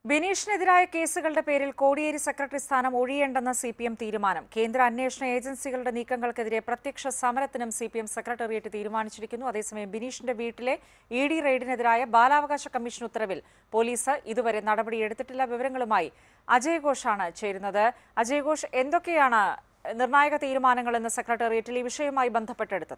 ബിനീഷിനെതിരായ കേസുകളുടെ പേരിൽ കോടിയേരി സെക്രട്ടറി സ്ഥാനം ഒഴിയേണ്ടെന്ന സി പി എം തീരുമാനം കേന്ദ്ര അന്വേഷണ ഏജൻസികളുടെ നീക്കങ്ങൾക്കെതിരെ പ്രത്യക്ഷ സമരത്തിനും സി പി എം സെക്രട്ടേറിയറ്റ് തീരുമാനിച്ചിരിക്കുന്നു അതേസമയം ബിനീഷിന്റെ വീട്ടിലെ ഇ ഡി റെയ്ഡിനെതിരായ ബാലാവകാശ കമ്മീഷൻ ഉത്തരവിൽ പോലീസ് ഇതുവരെ നടപടിയെടുത്തിട്ടില്ല വിവരങ്ങളുമായി അജയ് ഘോഷാണ് ചേരുന്നത് അജയ് ഘോഷ് എന്തൊക്കെയാണ് നിർണായക തീരുമാനങ്ങൾ ഇന്ന് സെക്രട്ടേറിയറ്റിൽ ഈ വിഷയവുമായി ബന്ധപ്പെട്ടെടുത്തത്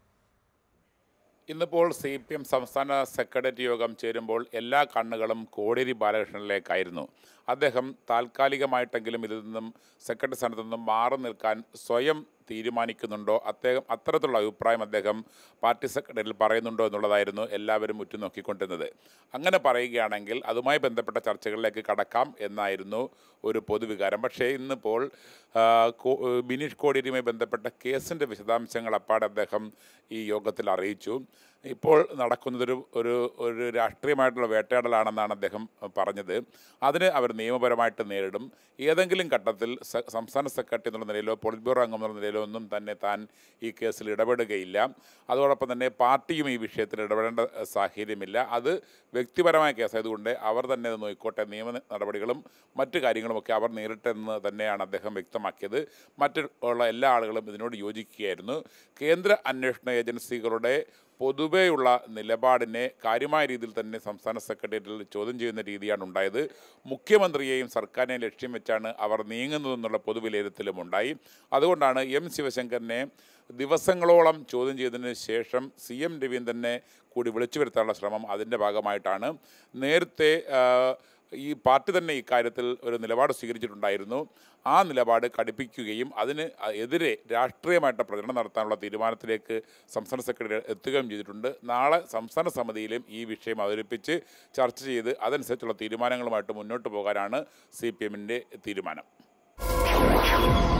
ഇന്നിപ്പോൾ സി പി എം സംസ്ഥാന സെക്രട്ടറി യോഗം ചേരുമ്പോൾ എല്ലാ കണ്ണുകളും കോടിയേരി ബാലകൃഷ്ണനിലേക്കായിരുന്നു അദ്ദേഹം താൽക്കാലികമായിട്ടെങ്കിലും ഇതിൽ നിന്നും സെക്രട്ടറി സ്ഥാനത്തു നിന്നും മാറി നിൽക്കാൻ സ്വയം തീരുമാനിക്കുന്നുണ്ടോ അദ്ദേഹം അത്തരത്തിലുള്ള അഭിപ്രായം അദ്ദേഹം പാർട്ടി സെക്രട്ടറിയിൽ പറയുന്നുണ്ടോ എന്നുള്ളതായിരുന്നു എല്ലാവരും ഉറ്റുനോക്കിക്കൊണ്ടിരുന്നത് അങ്ങനെ പറയുകയാണെങ്കിൽ അതുമായി ബന്ധപ്പെട്ട ചർച്ചകളിലേക്ക് കടക്കാം എന്നായിരുന്നു ഒരു പൊതുവികാരം പക്ഷേ ഇന്നിപ്പോൾ ആ, കോ- ബിനീഷ് കോടിയേരിയുമായി ബന്ധപ്പെട്ട കേസിൻ്റെ വിശദാംശങ്ങൾ അപ്പാടെ അദ്ദേഹം ഈ യോഗത്തിൽ അറിയിച്ചു ഇപ്പോൾ നടക്കുന്നതൊരു ഒരു ഒരു രാഷ്ട്രീയമായിട്ടുള്ള വേട്ടയാടലാണെന്നാണ് അദ്ദേഹം പറഞ്ഞത് അതിന് അവർ നിയമപരമായിട്ട് നേരിടും ഏതെങ്കിലും ഘട്ടത്തിൽ സ- സംസ്ഥാന സെക്രട്ടറി എന്നുള്ള നിലയിലോ പോളിറ്റ് ബ്യൂറോ അംഗം എന്നുള്ള നിലയിലോ ഒന്നും തന്നെ താൻ ഈ കേസിൽ ഇടപെടുകയില്ല അതോടൊപ്പം തന്നെ പാർട്ടിയും ഈ വിഷയത്തിൽ ഇടപെടേണ്ട എഹ്, സാഹചര്യമില്ല അത് വ്യക്തിപരമായ കേസായതുകൊണ്ട് അവർ തന്നെ അത് നോക്കിക്കോട്ടെ നിയമ നടപടികളും മറ്റു കാര്യങ്ങളുമൊക്കെ അവർ നേരിട്ടെന്ന് തന്നെയാണ് അദ്ദേഹം വ്യക്തമാക്കിയത് മറ്റു ഉള്ള എല്ലാ ആളുകളും ഇതിനോട് യോജിക്കുകയായിരുന്നു കേന്ദ്ര അന്വേഷണ ഏജൻസികളുടെ പൊതുവെയുള്ള നിലപാടിനെ കാര്യമായ രീതിയിൽ തന്നെ സംസ്ഥാന സെക്രട്ടേറിയറ്റിൽ ചോദ്യം ചെയ്യുന്ന രീതിയാണ് ഉണ്ടായത് മുഖ്യമന്ത്രിയെയും സർക്കാരിനെയും ലക്ഷ്യം വെച്ചാണ് അവർ നീങ്ങുന്നതെന്നുള്ള പൊതുവിലയിരുത്തലും ഉണ്ടായി അതുകൊണ്ടാണ് എം ശിവശങ്കറിനെ ദിവസങ്ങളോളം ചോദ്യം ചെയ്തതിന് ശേഷം സി എം രവീന്ദ്രനെ കൂടി വിളിച്ചു വരുത്താനുള്ള ശ്രമം അതിൻ്റെ ഭാഗമായിട്ടാണ് നേരത്തെ ആ, ഈ പാർട്ടി തന്നെ ഇക്കാര്യത്തിൽ ഒരു നിലപാട് സ്വീകരിച്ചിട്ടുണ്ടായിരുന്നു ആ നിലപാട് കടുപ്പിക്കുകയും അതിന് എതിരെ രാഷ്ട്രീയമായിട്ട് പ്രചരണം നടത്താനുള്ള തീരുമാനത്തിലേക്ക് സംസ്ഥാന സെക്രട്ടറി എത്തുകയും ചെയ്തിട്ടുണ്ട് നാളെ സംസ്ഥാന സമിതിയിലും ഈ വിഷയം അവതരിപ്പിച്ച് ചർച്ച ചെയ്ത് അതനുസരിച്ചുള്ള തീരുമാനങ്ങളുമായിട്ട് മുന്നോട്ട് പോകാനാണ് സി പി എമ്മിൻ്റെ തീരുമാനം